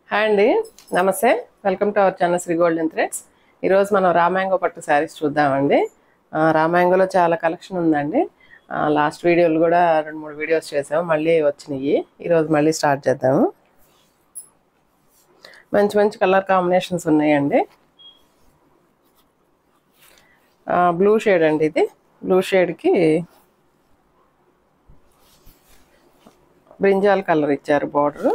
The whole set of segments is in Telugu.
హాయ్ అండి నమస్తే welcome to our channel Shri golden threads ఈరోజు మనం రామాంగో పట్టు శారీస్ చూద్దామండి ఆ, రామాంగోలో చాలా కలెక్షన్ ఉందండి ఆ, లాస్ట్ వీడియోలు కూడా రెండు మూడు వీడియోస్ చేసాము మళ్ళీ వచ్చినాయి ఈరోజు మళ్ళీ స్టార్ట్ చేద్దాము మంచి మంచి కలర్ కాంబినేషన్స్ ఉన్నాయండి బ్లూ షేడ్ అండి ఇది బ్లూ షేడ్కి బ్రింజాల్ కలర్ ఇచ్చారు బార్డర్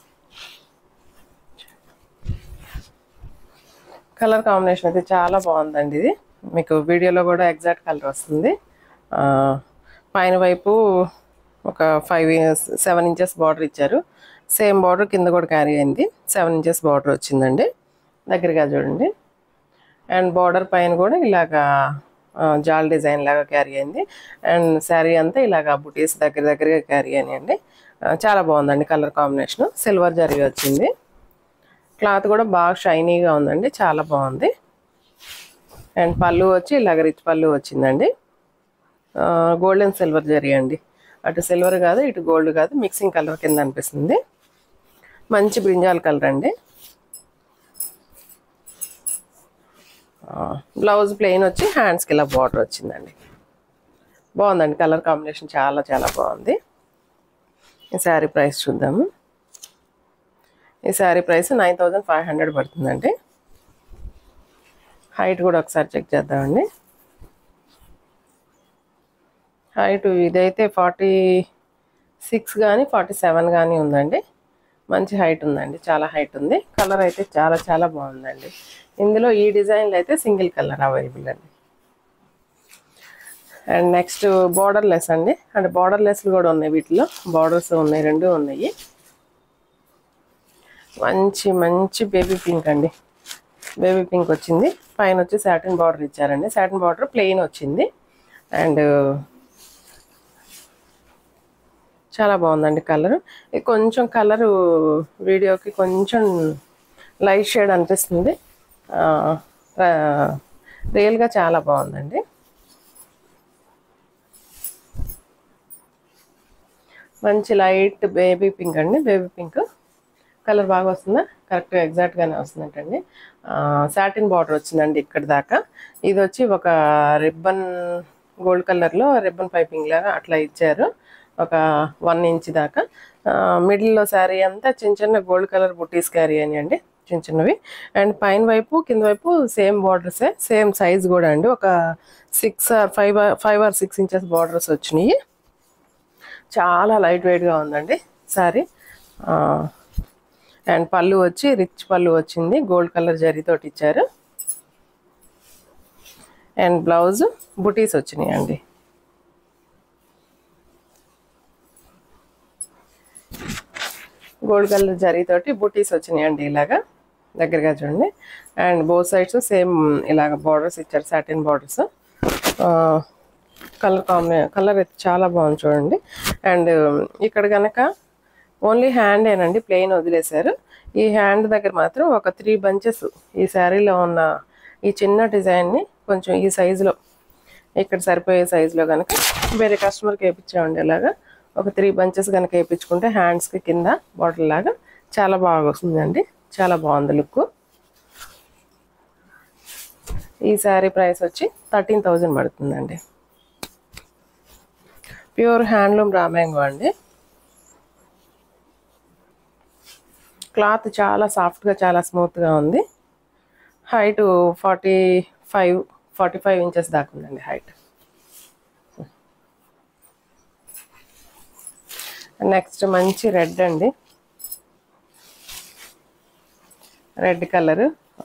కలర్ కాంబినేషన్ అయితే చాలా బాగుందండి ఇది మీకు వీడియోలో కూడా ఎగ్జాక్ట్ కలర్ వస్తుంది ఆ, పైన వైపు ఒక ఫైవ్ సెవెన్ ఇంచెస్ బార్డర్ ఇచ్చారు సేమ్ బార్డర్ కింద కూడా క్యారీ అయింది సెవెన్ ఇంచెస్ బార్డర్ వచ్చిందండి దగ్గరగా చూడండి అండ్ బార్డర్ పైన కూడా ఇలాగా ఆ, జాల్ డిజైన్ లాగా క్యారీ అయింది అండ్ శారీ అంతా ఇలాగా బుటీస్ దగ్గర దగ్గరగా క్యారీ అయ్యండి చాలా బాగుందండి కలర్ కాంబినేషన్ సిల్వర్ జరిగి వచ్చింది క్లాత్ కూడా బాగా షైనీగా ఉందండి చాలా బాగుంది అండ్ పళ్ళు వచ్చి ఇలాగ రిచ్ పళ్ళు వచ్చిందండి గోల్డ్ అండ్ సిల్వర్ జరీ అండి అటు సిల్వర్ కాదు ఇటు గోల్డ్ కాదు మిక్సింగ్ కలర్ కింద అనిపిస్తుంది మంచి బ్రింజాల్ కలర్ అండి బ్లౌజ్ ప్లెయిన్ వచ్చి హ్యాండ్స్కి ఇలా బార్డర్ వచ్చిందండి బాగుందండి కలర్ కాంబినేషన్ చాలా చాలా బాగుంది ఈ శారీ ప్రైస్ చూద్దాము ఈ sari price nine thousand five hundred పడుతుందండి హైట్ కూడా ఒకసారి చెక్ చేద్దామండి హైట్ ఇదైతే ఫార్టీ సిక్స్ కానీ ఫార్టీ సెవెన్ కానీ ఉందండి మంచి హైట్ ఉందండి చాలా హైట్ ఉంది కలర్ అయితే చాలా చాలా బాగుందండి ఇందులో ఈ డిజైన్లో అయితే సింగిల్ కలర్ అవైలబుల్ అండి అండ్ నెక్స్ట్ బార్డర్ లెస్ అండి అంటే బార్డర్ లెస్లు కూడా ఉన్నాయి వీటిలో బార్డర్స్ ఉన్నాయి రెండు ఉన్నాయి మంచి మంచి బేబీ పింక్ అండి బేబీ పింక్ వచ్చింది పైన వచ్చి సాటిన్ బార్డర్ ఇచ్చారండి సాటిన్ బార్డర్ ప్లెయిన్ వచ్చింది అండ్ చాలా బాగుందండి కలర్ కొంచెం కలరు వీడియోకి కొంచెం లైట్ షేడ్ అనిపిస్తుంది రియల్గా చాలా బాగుందండి మంచి లైట్ బేబీ పింక్ అండి బేబీ పింక్ కలర్ బాగా వస్తుందా కరెక్ట్గా ఎగ్జాక్ట్గానే వస్తుందంటండి సాటిన్ బార్డర్ వచ్చిందండి ఇక్కడ దాకా ఇది వచ్చి ఒక రిబ్బన్ గోల్డ్ కలర్లో రిబ్బన్ పైపింగ్ లాగా అట్లా ఇచ్చారు ఒక వన్ ఇంచ్ దాకా మిడిల్లో శారీ అంతా చిన్న చిన్న గోల్డ్ కలర్ బుట్టీస్ క్యారీ అండి చిన్న చిన్నవి అండ్ పైన వైపు కింద వైపు సేమ్ బార్డర్సే సేమ్ సైజ్ కూడా అండి ఒక six or five five or six inches borders వచ్చినాయి చాలా లైట్ వెయిట్గా ఉందండి సారీ అండ్ పళ్ళు వచ్చి రిచ్ పళ్ళు వచ్చింది గోల్డ్ కలర్ జరీతోటి ఇచ్చారు అండ్ బ్లౌజ్ బుటీస్ వచ్చినాయి అండి గోల్డ్ కలర్ జరీతోటి బుటీస్ వచ్చినాయి అండి ఇలాగా దగ్గరగా చూడండి అండ్ బోత్ సైడ్స్ సేమ్ ఇలాగ బార్డర్స్ ఇచ్చారు satin borders colour combine colour అయితే చాలా బాగుంది చూడండి అండ్ ఇక్కడ కనుక ఓన్లీ హ్యాండేనండి ప్లెయిన్ వదిలేశారు ఈ హ్యాండ్ దగ్గర మాత్రం ఒక త్రీ బంచెస్ ఈ శారీలో ఉన్న ఈ చిన్న డిజైన్ని కొంచెం ఈ సైజులో ఇక్కడ సరిపోయే సైజులో కనుక వేరే కస్టమర్కి వేయించామండి ఇలాగా ఒక త్రీ బంచెస్ కనుక వేయించుకుంటే హ్యాండ్స్కి కింద బాటిల్ లాగా చాలా బాగా వస్తుందండి చాలా బాగుంది లుక్ ఈ శారీ ప్రైస్ వచ్చి థర్టీన్ థౌజండ్ పడుతుందండి ప్యూర్ హ్యాండ్లూమ్ రామ్యాంగో అండి క్లాత్ చాలా సాఫ్ట్గా చాలా స్మూత్గా ఉంది height forty five forty five inches దాకా ఉందండి హైట్ నెక్స్ట్ మంచి రెడ్ అండి రెడ్ కలర్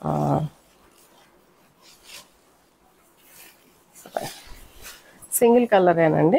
సింగిల్ కలరేనండి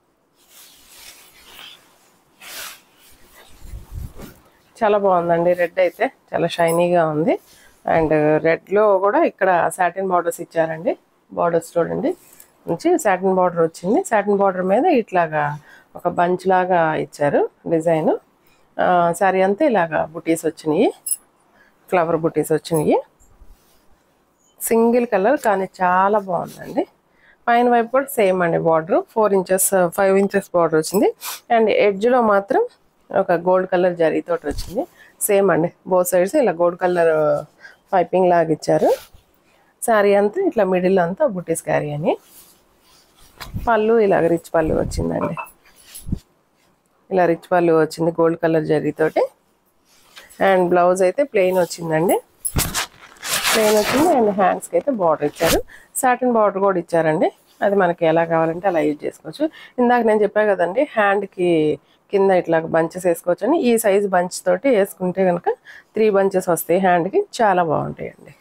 చాలా బాగుందండి రెడ్ అయితే చాలా షైనీగా ఉంది అండ్ రెడ్లో కూడా ఇక్కడ సాటిన్ బార్డర్స్ ఇచ్చారండి బార్డర్స్ చూడండి నుంచి సాటిన్ బార్డర్ వచ్చింది సాటిన్ బార్డర్ మీద ఇట్లాగా ఒక బంచ్ లాగా ఇచ్చారు డిజైన్ సారీ అంతా ఇలాగా బుటీస్ వచ్చినాయి ఫ్లవర్ బుటీస్ వచ్చినాయి సింగిల్ కలర్ కానీ చాలా బాగుందండి పైన వైపు కూడా సేమ్ అండి border four inches five inches border వచ్చింది అండ్ ఎడ్జ్లో మాత్రం ఒక గోల్డ్ కలర్ జరీతోటి వచ్చింది సేమ్ అండి బోత్ సైడ్స్ ఇలా గోల్డ్ కలర్ పైపింగ్ లాగా ఇచ్చారు శారీ అంతా ఇట్లా మిడిల్ అంతా బుటీస్ క్యారీ అని పళ్ళు ఇలాగ రిచ్ పళ్ళు వచ్చిందండి ఇలా రిచ్ పళ్ళు వచ్చింది గోల్డ్ కలర్ జరీతోటి అండ్ బ్లౌజ్ అయితే ప్లెయిన్ వచ్చిందండి ప్లెయిన్ వచ్చింది అండ్ హ్యాండ్స్కి అయితే బార్డర్ ఇచ్చారు సాటిన్ బార్డర్ కూడా ఇచ్చారండి అది మనకి ఎలా కావాలంటే అలా యూజ్ చేసుకోవచ్చు ఇందాక నేను చెప్పా కదండి హ్యాండ్కి కింద ఇట్లా బంచెస్ వేసుకోవచ్చు అని ఈ సైజ్ బంచ్ తోటి వేసుకుంటే కనుక త్రీ బంచెస్ వస్తాయి హ్యాండ్కి చాలా బాగుంటాయండి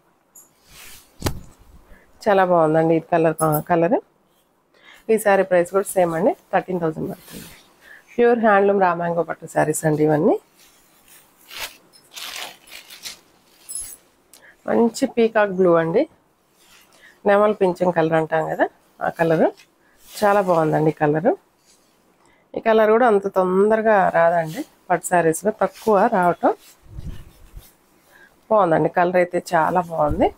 చాలా బాగుందండి ఇది కలర్ కలర్ ఈ శారీ ప్రైస్ కూడా సేమ్ అండి థర్టీన్ థౌసండ్ పడుతుంది ప్యూర్ హ్యాండ్లూమ్ రామాంగో పట్టు శారీస్ అండి ఇవన్నీ మంచి పీకాక్ బ్లూ అండి నెమల్ పింఛన్ కలర్ అంటాం కదా ఆ కలరు చాలా బాగుందండి ఈ కలరు ఈ కలర్ కూడా అంత తొందరగా రాదండి పట్టు శారీస్లో తక్కువ రావటం బాగుందండి కలర్ అయితే చాలా బాగుంది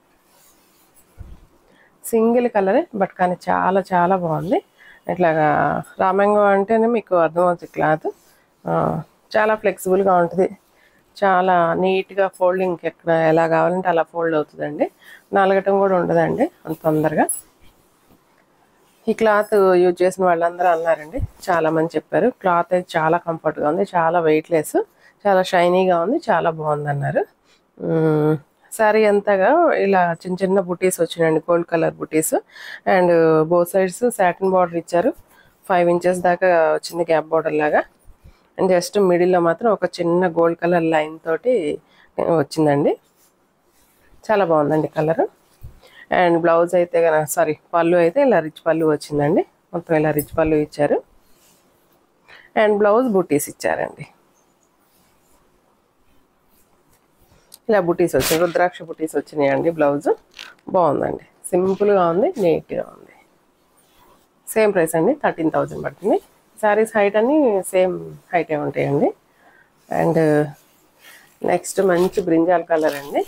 సింగిల్ కలరే బట్ కానీ చాలా చాలా బాగుంది ఇట్లాగా రామంగం అంటేనే మీకు అర్థమవుతుంది క్లాత్ చాలా ఫ్లెక్సిబుల్గా ఉంటుంది చాలా నీట్గా ఫోల్డింగ్ ఎక్కడ ఎలా కావాలంటే అలా ఫోల్డ్ అవుతుందండి నలగటం కూడా ఉండదండి అంత తొందరగా ఈ క్లాత్ యూజ్ చేసిన వాళ్ళందరూ అన్నారండి చాలా మంది చెప్పారు క్లాత్ అయితే చాలా కంఫర్ట్గా ఉంది చాలా వెయిట్లెస్ చాలా షైనీగా ఉంది చాలా బాగుంది అన్నారు శారీ అంతగా ఇలా చిన్న చిన్న బుటీస్ వచ్చినాయండి గోల్డ్ కలర్ బుటీస్ and both sides satin border ఇచ్చారు ఫైవ్ ఇంచెస్ దాకా వచ్చింది గ్యాప్ బార్డర్ లాగా అండ్ జస్ట్ మిడిల్లో మాత్రం ఒక చిన్న గోల్డ్ కలర్ లైన్ తోటి వచ్చిందండి చాలా బాగుందండి కలర్ అండ్ బ్లౌజ్ అయితే కనుక సారీ పళ్ళు అయితే ఇలా రిచ్ పళ్ళు వచ్చిందండి మొత్తం ఇలా రిచ్ పళ్ళు ఇచ్చారు అండ్ బ్లౌజ్ బుటీస్ ఇచ్చారండి ఇలా బుటీస్ వచ్చినాయి రుద్రాక్ష బుటీస్ వచ్చినాయండి బ్లౌజ్ బాగుందండి సింపుల్గా ఉంది నీట్గా ఉంది సేమ్ ప్రైస్ అండి థర్టీన్ థౌజండ్ పడుతుంది శారీస్ హైట్ అన్ని సేమ్ హైటే ఉంటాయండి అండ్ నెక్స్ట్ మంచి బ్రింజాల్ కలర్ అండి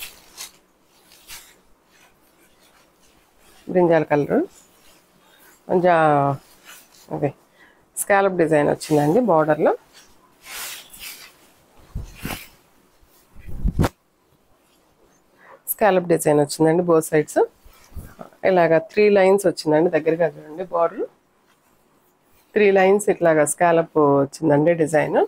బ్రింజాల్ కలర్ కొంచెం అదే స్కాలప్ డిజైన్ వచ్చిందండి బార్డర్లో స్కాలప్ డిజైన్ వచ్చిందండి బోత్ సైడ్స్ ఇలాగా త్రీ లైన్స్ వచ్చిందండి దగ్గరగా చూడండి బార్డర్ త్రీ లైన్స్ ఇట్లాగా స్కాలప్ వచ్చిందండి డిజైన్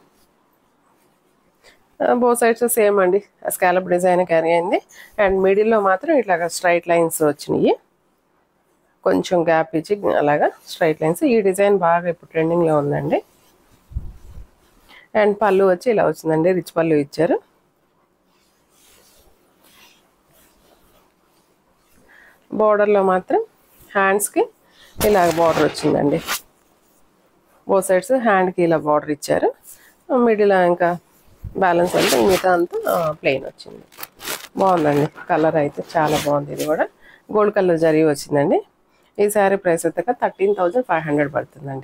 బోత్ సైడ్స్ సేమ్ అండి స్కాలప్ డిజైన్ క్యారీ అయింది అండ్ మిడిల్లో మాత్రం ఇట్లాగా స్ట్రైట్ లైన్స్ వచ్చినాయి కొంచెం గ్యాప్ ఇచ్చి అలాగా స్ట్రైట్ లైన్స్ ఈ డిజైన్ బాగా ఇప్పుడు ట్రెండింగ్లో ఉందండి అండ్ పళ్ళు వచ్చి ఇలా వచ్చిందండి రిచ్ పళ్ళు ఇచ్చారు బార్డర్లో మాత్రం హ్యాండ్స్కి ఇలా బార్డర్ వచ్చిందండి బో సైడ్స్ హ్యాండ్కి ఇలా బార్డర్ ఇచ్చారు మిడిల్ ఇంకా బ్యాలెన్స్ అంతా మిగతా అంతా ప్లెయిన్ వచ్చింది బాగుందండి కలర్ అయితే చాలా బాగుంది ఇది కూడా గోల్డ్ కలర్ జరిగి వచ్చిందండి ఈ శారీ ప్రైస్ వచ్చాక థర్టీన్ థౌజండ్ ఫైవ్ హండ్రెడ్ పడుతుందండి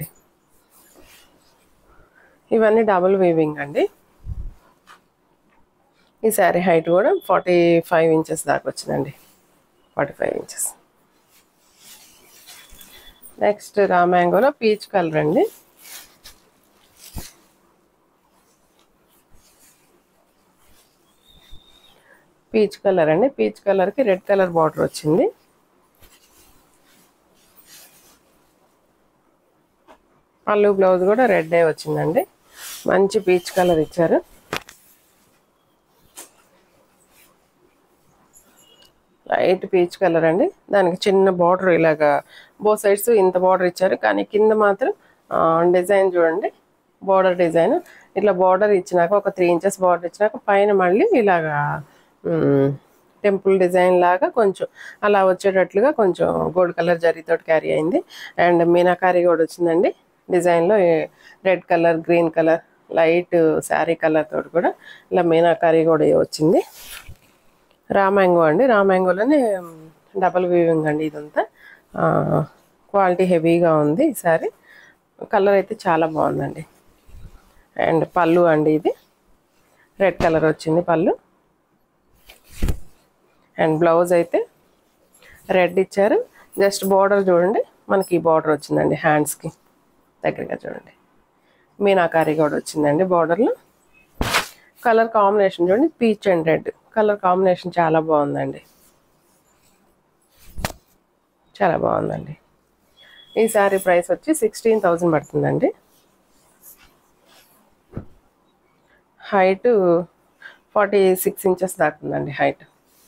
ఇవన్నీ డబుల్ వీవింగ్ అండి ఈ శారీ హైట్ కూడా ఫార్టీ ఫైవ్ ఇంచెస్ దాకా వచ్చిందండి forty five inches next raw మ్యాంగోలో పీచ్ కలర్ అండి పీచ్ కలర్ అండి పీచ్ కలర్కి రెడ్ కలర్ బార్డర్ వచ్చింది పళ్ళు బ్లౌజ్ కూడా రెడ్ వచ్చిందండి మంచి పీచ్ కలర్ ఇచ్చారు లైట్ పీచ్ కలర్ అండి దానికి చిన్న బార్డర్ ఇలాగా బో సైడ్స్ ఇంత బార్డర్ ఇచ్చారు కానీ కింద మాత్రం డిజైన్ చూడండి బార్డర్ డిజైన్ ఇట్లా బార్డర్ ఇచ్చినాక ఒక త్రీ ఇంచెస్ బార్డర్ ఇచ్చినాక పైన మళ్ళీ ఇలాగా టెంపుల్ డిజైన్ లాగా కొంచెం అలా వచ్చేటట్లుగా కొంచెం గోల్డ్ కలర్ జరీతోటి క్యారీ అయింది అండ్ మీనాకారీ కూడా వచ్చిందండి డిజైన్లో red colour green colour light sari colour తోటి కూడా ఇలా మీనాకారీ కూడా వచ్చింది రామ్యాంగో అండి రామ్యాంగోలోనే డబల్ వీవింగ్ అండి ఇదంతా క్వాలిటీ హెవీగా ఉంది ఈ సారీ కలర్ అయితే చాలా బాగుందండి అండ్ పళ్ళు అండి ఇది రెడ్ కలర్ వచ్చింది పళ్ళు అండ్ బ్లౌజ్ అయితే రెడ్ ఇచ్చారు జస్ట్ బార్డర్ చూడండి మనకి ఈ బార్డర్ వచ్చిందండి హ్యాండ్స్కి దగ్గరగా చూడండి మీనాకారి కూడా వచ్చిందండి బార్డర్లో కలర్ కాంబినేషన్ చూడండి peach and red colour combination చాలా బాగుందండి చాలా బాగుందండి ఈ శారీ ప్రైస్ వచ్చి సిక్స్టీన్ థౌజండ్ పడుతుందండి హైట్ ఫార్టీ సిక్స్ ఇంచెస్ దాకుందండి హైట్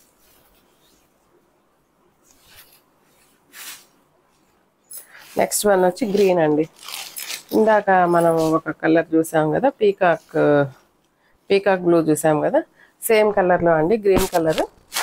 నెక్స్ట్ వన్ వచ్చి గ్రీన్ అండి ఇందాక మనం ఒక కలర్ చూసాం కదా పీకాక్ పీకాక్ బ్లూ చూసాం కదా సేమ్ కలర్లో అండి గ్రీన్ కలర్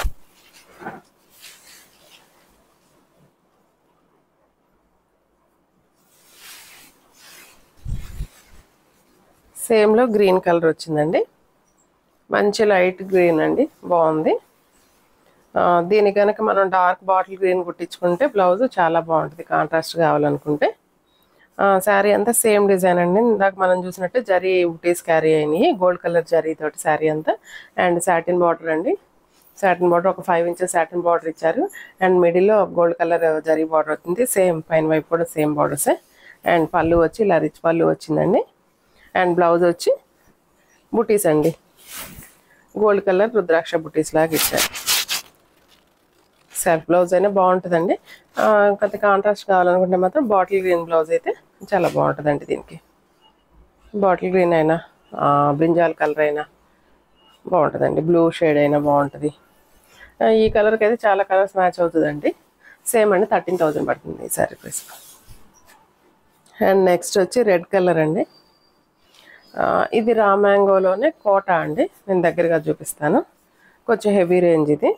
సేమ్లో గ్రీన్ కలర్ వచ్చిందండి మంచి లైట్ గ్రీన్ అండి బాగుంది ఆ, దీని కనుక మనం డార్క్ బాటిల్ గ్రీన్ కుట్టించుకుంటే బ్లౌజ్ చాలా బాగుంటుంది కాంట్రాస్ట్ కావాలనుకుంటే శారీ అంతా సేమ్ డిజైన్ అండి ఇందాక మనం చూసినట్టు జరీ బుటీస్ క్యారీ అయినాయి గోల్డ్ కలర్ జరీ తోటి శారీ అంతా అండ్ సాటిన్ బార్డర్ అండి సాటిన్ బార్డర్ ఒక ఫైవ్ ఇంచెస్ సాటిన్ బార్డర్ ఇచ్చారు అండ్ మిడిల్లో గోల్డ్ కలర్ జరీ బార్డర్ వచ్చింది సేమ్ పైన వైపు కూడా సేమ్ బార్డర్సే అండ్ పళ్ళు వచ్చి ఇలా రిచ్ పళ్ళు వచ్చిందండి అండ్ బ్లౌజ్ వచ్చి బుటీస్ అండి గోల్డ్ కలర్ రుద్రాక్ష బుటీస్ లాగా ఇచ్చారు సెల్ఫ్ బ్లౌజ్ అయినా బాగుంటుందండి ఆ, కొంత కాంట్రాస్ట్ కావాలనుకుంటే మాత్రం బాటిల్ గ్రీన్ బ్లౌజ్ అయితే చాలా బాగుంటుందండి దీనికి బాటిల్ గ్రీన్ అయినా ఆ, బ్రింజాల్ కలర్ అయినా బాగుంటుందండి బ్లూ షేడ్ అయినా బాగుంటుంది ఆ, ఈ కలర్కి అయితే చాలా కలర్స్ మ్యాచ్ అవుతుందండి సేమ్ అండి థర్టీన్ థౌజండ్ పడుతుంది ఈ సారీ ప్రైస్ అండ్ నెక్స్ట్ వచ్చి రెడ్ కలర్ అండి ఆ, ఇది రా మ్యాంగోలోనే కోట అండి నేను దగ్గరగా చూపిస్తాను కొంచెం హెవీ రేంజ్ ఇది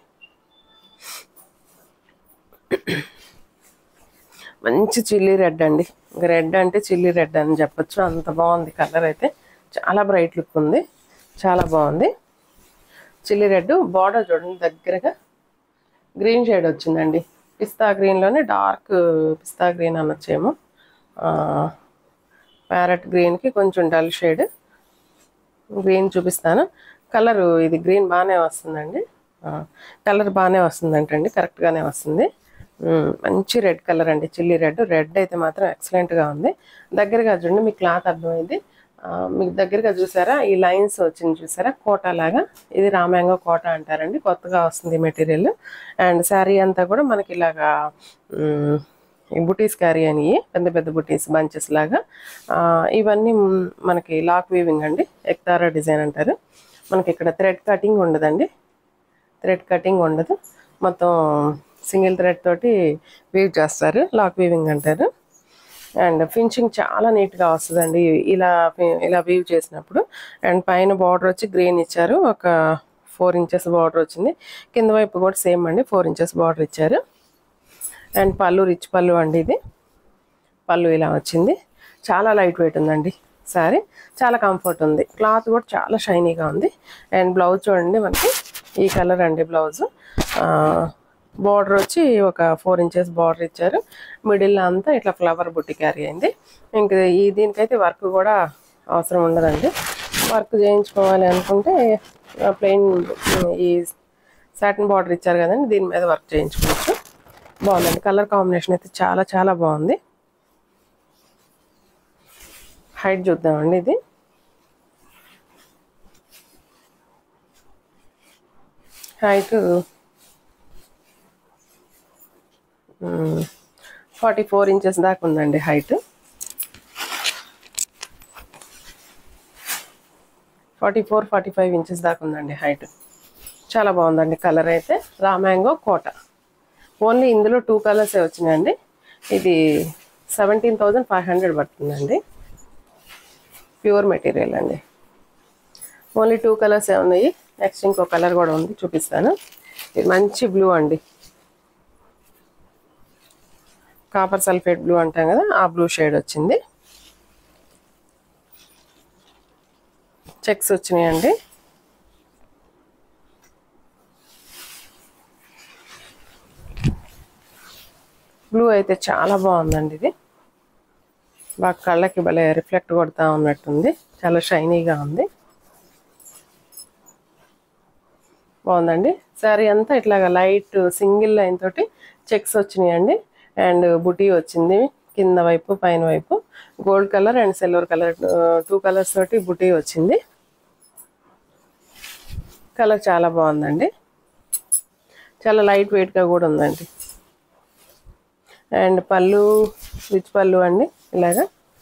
మంచి చిల్లీ రెడ్ అండి ఇంకా రెడ్ అంటే చిల్లీ రెడ్ అని చెప్పొచ్చు అంత బాగుంది కలర్ అయితే చాలా బ్రైట్ లుక్ ఉంది చాలా బాగుంది చిల్లీ రెడ్ బార్డర్ చూడండి దగ్గరగా గ్రీన్ షేడ్ వచ్చిందండి పిస్తా గ్రీన్లోనే డార్క్ పిస్తా గ్రీన్ అనొచ్చేమో ప్యారెట్ గ్రీన్కి కొంచెం డల్ షేడ్ గ్రీన్ చూపిస్తాను కలర్ ఇది గ్రీన్ బాగానే వస్తుందండి కలర్ బాగానే వస్తుందంటండి కరెక్ట్గానే వస్తుంది ఉమ్, మంచి రెడ్ కలర్ అండి చిల్లీ రెడ్ రెడ్ అయితే మాత్రం ఎక్సలెంట్గా ఉంది దగ్గరగా చూడండి మీ క్లాత్ అర్థమైంది ఆ, మీకు దగ్గరగా చూసారా ఈ లైన్స్ వచ్చింది చూసారా కోట లాగా ఇది రామ్యాంగో కోట అంటారండి కొత్తగా వస్తుంది మెటీరియల్ అండ్ శారీ అంతా కూడా మనకి ఇలాగా ఉమ్, ఈ బుటీస్ క్యారీ అయినాయి పెద్ద పెద్ద బుటీస్ బంచెస్ లాగా ఆ, ఇవన్నీ మ్, మనకి లాక్ వీవింగ్ అండి ఎక్తారా డిజైన్ అంటారు మనకి ఇక్కడ థ్రెడ్ కటింగ్ ఉండదండి థ్రెడ్ కటింగ్ ఉండదు మొత్తం సింగిల్ థ్రెడ్ తోటి వీవ్ చేస్తారు లాక్ వీవింగ్ అంటారు అండ్ ఫినిషింగ్ చాలా నీట్గా వస్తుందండి ఇలా fi- ఇలా వీవ్ చేసినప్పుడు అండ్ పైన బార్డర్ వచ్చి గ్రీన్ ఇచ్చారు ఒక ఫోర్ ఇంచెస్ బార్డర్ వచ్చింది కింద వైపు కూడా సేమ్ అండి ఫోర్ ఇంచెస్ బార్డర్ ఇచ్చారు అండ్ పళ్ళు రిచ్ పళ్ళు అండి ఇది పళ్ళు ఇలా వచ్చింది చాలా లైట్ వెయిట్ ఉందండి సారీ చాలా కంఫర్ట్ ఉంది క్లాత్ కూడా చాలా షైనీగా ఉంది అండ్ బ్లౌజ్ చూడండి మనకి ఈ కలర్ అండి బ్లౌజ్ బార్డర్ వచ్చి ఒక ఫోర్ ఇంచెస్ బార్డర్ ఇచ్చారు మిడిల్ అంతా ఇట్లా ఫ్లవర్ బుట్టి క్యారీ అయింది ఇంక ఈ దీనికైతే వర్క్ కూడా అవసరం ఉండదండి వర్క్ చేయించుకోవాలి అనుకుంటే ప్లెయిన్ ఈ సాటిన్ బార్డర్ ఇచ్చారు కదండి దీని మీద వర్క్ చేయించుకోవచ్చు బాగుందండి కలర్ కాంబినేషన్ అయితే చాలా చాలా బాగుంది హైట్ చూద్దామండి ఇది హైట్ ఫార్టీ ఫోర్ ఇంచెస్ దాకా ఉందండి height forty four forty five inches దాకా ఉందండి హైట్ చాలా బాగుందండి కలర్ అయితే రామ్యాంగో కోట ఓన్లీ ఇందులో టూ కలర్సే వచ్చినాయండి ఇది సెవెంటీన్ థౌజండ్ ఫైవ్ హండ్రెడ్ పడుతుందండి ప్యూర్ మెటీరియల్ అండి ఓన్లీ టూ కలర్స్ ఉన్నాయి నెక్స్ట్ ఇంకో కలర్ కూడా ఉంది చూపిస్తాను ఇది మంచి బ్లూ అండి కాపర్ సల్ఫేట్ బ్లూ అంటాం కదా ఆ బ్లూ షేడ్ వచ్చింది చెక్స్ వచ్చినాయండి బ్లూ అయితే చాలా బాగుందండి ఇది బాగా కళ్ళకి భలే రిఫ్లెక్ట్ కొడతా ఉన్నట్టుంది చాలా షైనీగా ఉంది బాగుందండి శారీ అంతా ఇట్లాగా లైట్ సింగిల్ లైన్ తోటి చెక్స్ వచ్చినాయండి అండ్ బుటీ వచ్చింది కింద వైపు పైన వైపు gold colour and silver colour two colours తోటి బుటీ వచ్చింది కలర్ చాలా బాగుందండి చాలా లైట్ వెయిట్గా కూడా ఉందండి అండ్ పళ్ళు రిచ్ పళ్ళు అండి ఇలాగా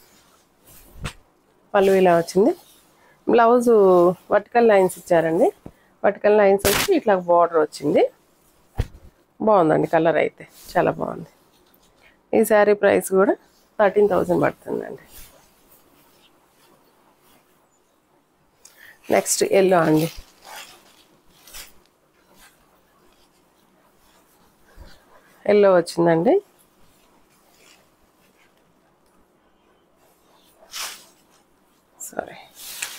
పళ్ళు ఇలా వచ్చింది బ్లౌజు వర్టికల్ లైన్స్ ఇచ్చారండి వర్టికల్ లైన్స్ వచ్చి ఇట్లా బార్డర్ వచ్చింది బాగుందండి కలర్ అయితే చాలా బాగుంది ఈ శారీ ప్రైస్ కూడా థర్టీన్ థౌజండ్ పడుతుందండి నెక్స్ట్ ఎల్లో అండి ఎల్లో వచ్చిందండి సారీ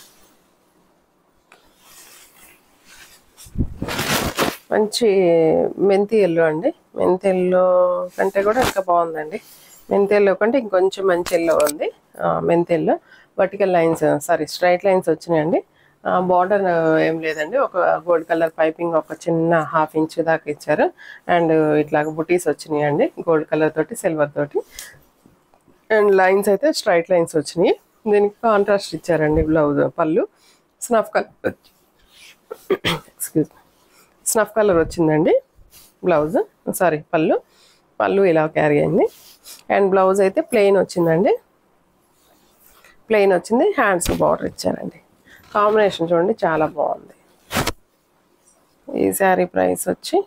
మంచి మెంతి ఎల్లో అండి మెంతి ఎల్లో కంటే కూడా ఇంకా బాగుందండి మెంతి ఎల్లో కంటే ఇంకొంచెం మంచి ఎల్లో ఉంది ఆ, మెంతి yellow vertical lines sari straight lines వచ్చినాయండి బార్డర్ ఏం లేదండి ఒక గోల్డ్ కలర్ పైపింగ్ ఒక చిన్న హాఫ్ ఇంచ్ దాకా ఇచ్చారు అండ్ ఇట్లా బుటీస్ వచ్చినాయండి గోల్డ్ కలర్ తోటి సిల్వర్ తోటి అండ్ లైన్స్ అయితే స్ట్రైట్ లైన్స్ వచ్చినాయి దీనికి కాంట్రాస్ట్ ఇచ్చారండి blouse pallu snuff colour excuse snuff colour వచ్చిందండి బ్లౌజ్ సారీ పళ్ళు పళ్ళు ఇలా క్యారీ అయింది అండ్ బ్లౌజ్ అయితే ప్లెయిన్ వచ్చిందండి ప్లెయిన్ వచ్చింది హ్యాండ్స్ బార్డర్ ఇచ్చారండి కాంబినేషన్ చూడండి చాలా బాగుంది ఈ శారీ ప్రైస్ వచ్చి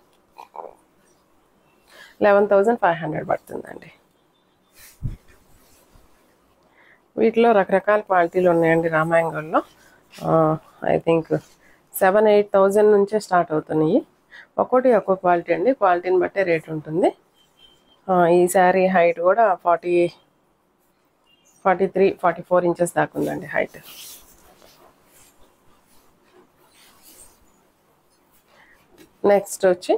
లెవెన్ థౌజండ్ ఫైవ్ హండ్రెడ్ పడుతుందండి వీటిలో రకరకాల క్వాలిటీలు ఉన్నాయండి రామాయంగంలో I think seven eight thousand నుంచే స్టార్ట్ అవుతున్నాయి ఒక్కొక్కటి ఒక్కో క్వాలిటీ అండి క్వాలిటీని బట్టే రేట్ ఉంటుంది ఆ, ఈ శారీ హైట్ కూడా forty forty three forty four inches దాకా ఉందండి హైట్ నెక్స్ట్ వచ్చి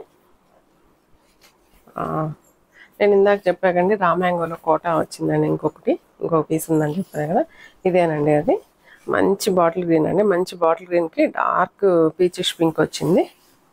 ఆ, నేను ఇందాక చెప్పాకండి రామాయంగంలో కోట వచ్చిందండి ఇంకొకటి ఇంకో పీస్ ఉందని చెప్పాను కదా ఇదేనండి అది మంచి బాటిల్ గ్రీన్ అండి మంచి బాటిల్ గ్రీన్కి డార్క్ పీచిష్ పింక్ వచ్చింది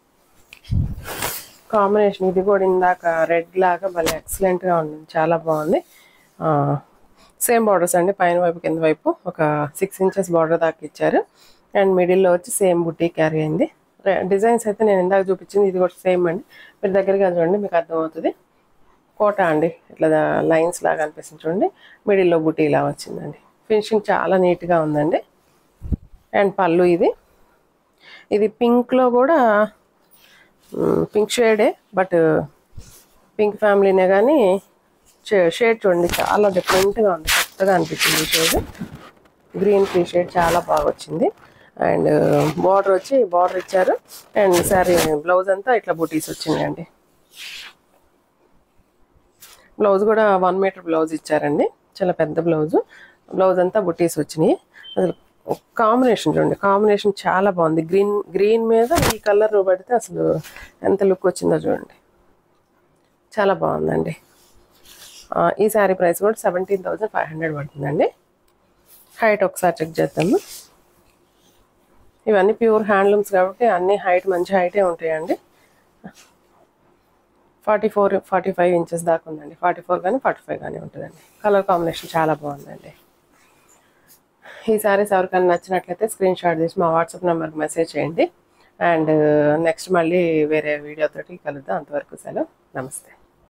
కాంబినేషన్ ఇది కూడా ఇందాక రెడ్ లాగా భలే ఎక్సలెంట్గా ఉంది చాలా బాగుంది సేమ్ బార్డర్స్ అండి పైన వైపు కింద వైపు ఒక సిక్స్ ఇంచెస్ బార్డర్ దాకా ఇచ్చారు అండ్ మిడిల్లో వచ్చి సేమ్ బుట్టి క్యారీ అయింది డిజైన్స్ అయితే నేను ఇందాక చూపించింది ఇది కూడా సేమ్ అండి మీరు దగ్గరగా చూడండి మీకు అర్థమవుతుంది కోట అండి ఇట్లా లైన్స్ లాగా అనిపిస్తుంది చూడండి మిడిల్లో బుట్టి ఇలా వచ్చిందండి ఫినిషింగ్ చాలా నీట్గా ఉందండి అండ్ పళ్ళు ఇది ఇది పింక్లో కూడా పింక్ షేడే బట్ పింక్ ఫ్యామిలీనే కానీ షేడ్ చూడండి చాలా డిఫరెంట్గా ఉంది కొత్తగా అనిపించింది ఈ షేడ్ గ్రీన్ టీ షేడ్ చాలా బాగా వచ్చింది అండ్ బార్డర్ వచ్చి బార్డర్ ఇచ్చారు అండ్ సారీ బ్లౌజ్ అంతా ఇట్లా బుటీస్ వచ్చినాయండి బ్లౌజ్ కూడా వన్ మీటర్ బ్లౌజ్ ఇచ్చారండి చాలా పెద్ద బ్లౌజ్ బ్లౌజ్ అంతా బుటీస్ వచ్చినాయి అసలు కాంబినేషన్ చూడండి కాంబినేషన్ చాలా బాగుంది గ్రీన్ గ్రీన్ మీద ఈ కలర్ పడితే అసలు ఎంత లుక్ వచ్చిందో చూడండి చాలా బాగుందండి ఆ, ఈ శారీ ప్రైస్ కూడా సెవెంటీన్ థౌజండ్ ఫైవ్ హండ్రెడ్ పడుతుందండి హైట్ ఒకసారి చెక్ చేద్దాము ఇవన్నీ ప్యూర్ హ్యాండ్లూమ్స్ కాబట్టి అన్ని హైట్ మంచి హైటే ఉంటాయండి forty four forty five inches దాకా ఉందండి ఫార్టీ ఫోర్ కానీ ఫార్టీ ఫైవ్ కానీ ఉంటుందండి కలర్ కాంబినేషన్ చాలా బాగుందండి ఈ సారీస్ ఎవరికైనా నచ్చినట్లయితే స్క్రీన్ షాట్ తీసి మా వాట్సాప్ నెంబర్కి మెసేజ్ చేయండి అండ్ నెక్స్ట్ మళ్ళీ వేరే వీడియోతోటి కలుద్దాం అంతవరకు సెలవు నమస్తే